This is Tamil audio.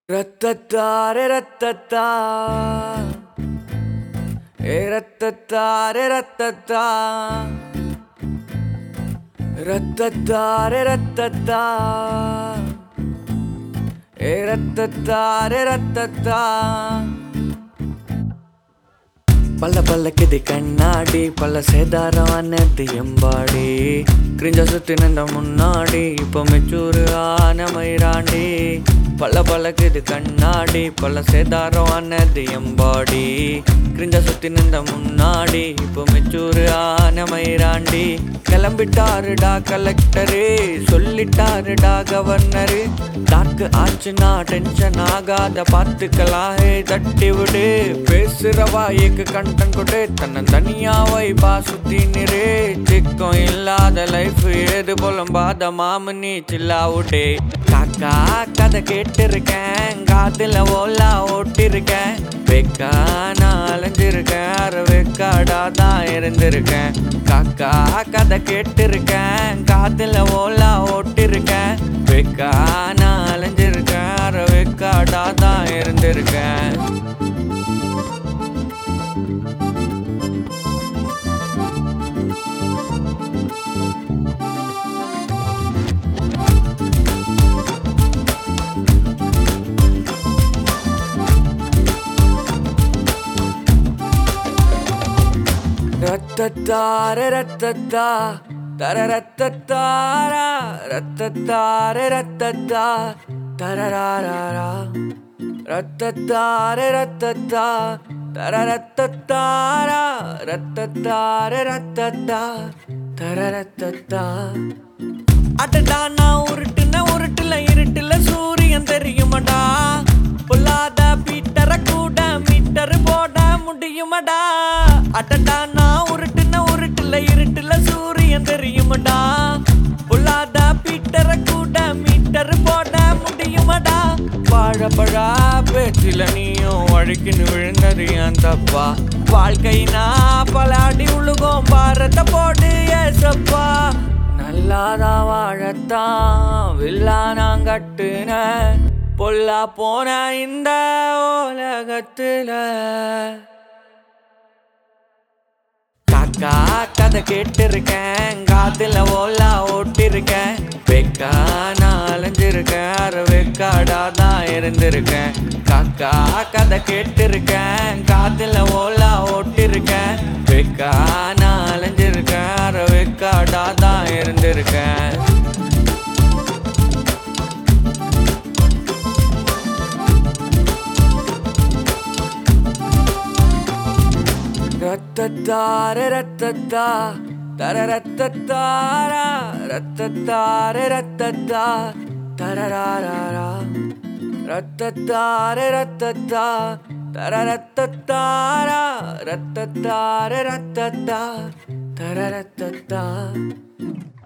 ரத்தத்தாரே ரத்தத்தா ஏ ரத்தத்தாரே ரத்தத்தா ரத்தத்தாரே ரத்தத்தா ஏ ரத்தத்தாரே ரத்தத்தா பல்ல பல்லக்குது கண்ணாடி பல்ல சேதாரம் அன்னது எம்பாடி கிரிஞ்ச சுத்தி நின்ற முன்னாடி இப்போ மெச்சூரு ஆன மயிராண்டி பல்ல பல்லக்குது கண்ணாடி பல்ல சேதாரம் அன்னது எம்பாடி கிரிஞ்ச சுத்தி நின்ற முன்னாடி இப்போ மெச்சூரு ஆன மயிராண்டி கிளம்பிட்டாருடா கலெக்டரு சொல்லிட்டாருடா கவர்னரு டாக்கு ஆச்சுன்னா டென்ஷன் ஆகாத பார்த்துக்கலாம் ஹே தட்டி விடு பேசுற வாய்க்கு கண்டன் கொடு தன்னை தனியா வைபா சுத்தி நிறு சிக்கம் இல்லாத லைஃப் ஏது புலம்பாத மாமு நீ சில்லாவுடே காக்கா கதை கேட்டிருக்கேன் காதுல ஓலா ஓட்டிருக்கேன் வெக்கா நான் அலைஞ்சிருக்கேன் அரை வெக்காடா தான் இருந்திருக்கேன் காக்கா கதை கேட்டிருக்கேன் காதுல ஓலா ஓட்டிருக்கேன் வெக்கா நான் அலைஞ்சிருக்கேன் அரை வெக்காடா தான் இருந்திருக்கேன் ரத்தத்தார ரத்தத்தா தர ரத்தத்தாரா ரத்தத்தார ரத்தத்தா தரராரா ரத்தத்தார ரத்தத்தா தர ரத்தத்தாரா ரத்தத்தார ரத்தத்தா தர ரத்தத்தா அடடா நான் உருட்டுன உருட்டுல இருட்டுல சூரியன் தெரியுமடா பொல்லாத பீட்டர கூட மீட்டர் போட முடியுமடா அடடா நான் உருட்டுன உருட்டுல இருட்டுல சூரியன் தெரியுமடா பொல்லாத பீட்டர கூட மீட்டர் போட முடியுமடா வாழப்பழா பேச்சில நீயும் வழுக்கின்னு விழுந்தது ஏன் தப்பா வாழ்க்கைனா பலாடி உழுகும் பாரத போடு ஏசப்பா நல்லாதான் வாழத்தான் வில்லா நான் கட்டுன பொல்லா போன இந்த உலகத்துல காக்கா கதை கேட்டிருக்கேன் காத்துல ஓலா ஓட்டிருக்கேன் வெக்கா நான் அலைஞ்சிருக்கேன் அரை வெக்காடா தான் இருந்திருக்கேன் காக்கா கதை கேட்டிருக்கேன் காத்துல ஓலா ஓட்டிருக்கேன் வெக்கா நான் அலைஞ்சிருக்கேன் அரை வெக்காடா தான் இருந்திருக்கேன் ரத்தத்தார ரத்தத்தா தர ரத்தத்தாரா ரத்தத்தார ரத்தத்தா தரராரா ரத்தத்தார ரத்தத்தா தர ரத்தத்தாரா ரத்தத்தார ரத்தத்தா தர ரத்தத்தா